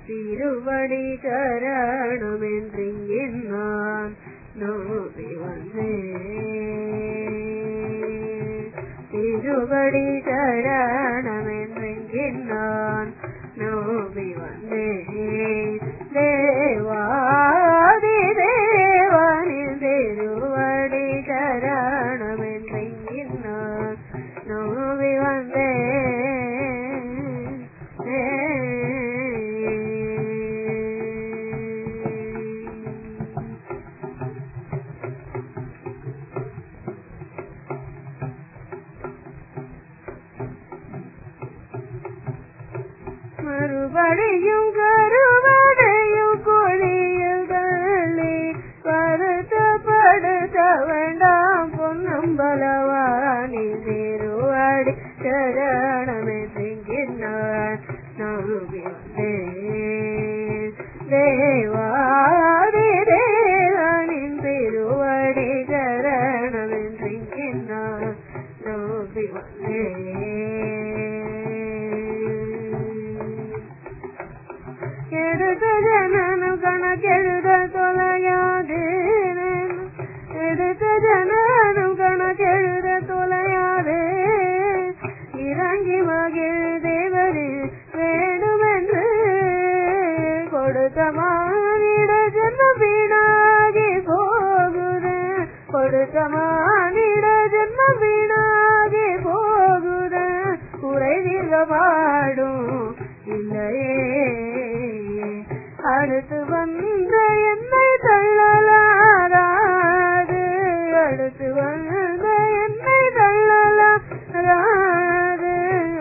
திருவடி சரணமென்றிங்கின் நான் நோவி வந்தேன் திருவடி சரணமென்றிங்கின் நான் நோவி வந்தேன் தேவாதி தேவனின் திருவடி சரணமென்றிங்கின் நான் நோவி வந்தேன் மறுபடியும் கருவடையும் கொடியில் தள்ளி வருத்தப்படுத்த வேண்டாம் பொன்னம்பலவாணி திருவாடி சரணமே திங்கினார் நம்பி வந்தேன் தேவாதி தேவனின் திருவடி சரணமே திங்கினார் நம்பி வந்தேன் எடுத்த ஜனனம் கணக்கெழுத தொலையாது எடுத்த ஜனனம் கணக்கெழுத தொலையாது இறங்கி மகிழ் தேவரே வேண்டுமென்று கொடுத்த மானிட ஜென்ம வீணாகி போகுத கொடுத்த மானிட ஜென்ம வீணாகி போகுத குறைவில்ல பாடும் இல்லையே அடுத்து வந்த என்னை தள்ளலாராது அடுத்து வந்த என்னை தள்ளலாராது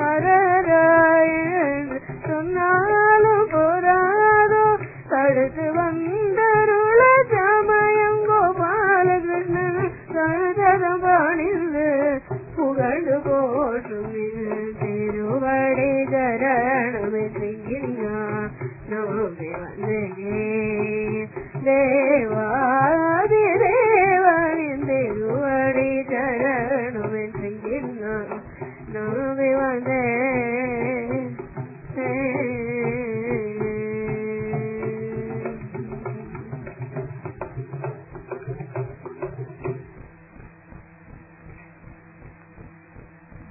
அரராயன் சொன்னாலும் போராதோ தடுத்து வந்தருள சமயம் கோபாலகிருஷ்ணன் சரதம் பணிந்து புகழ்ந்து போற்றும் திருவடி சரணமே நோம்பி வந்தேன்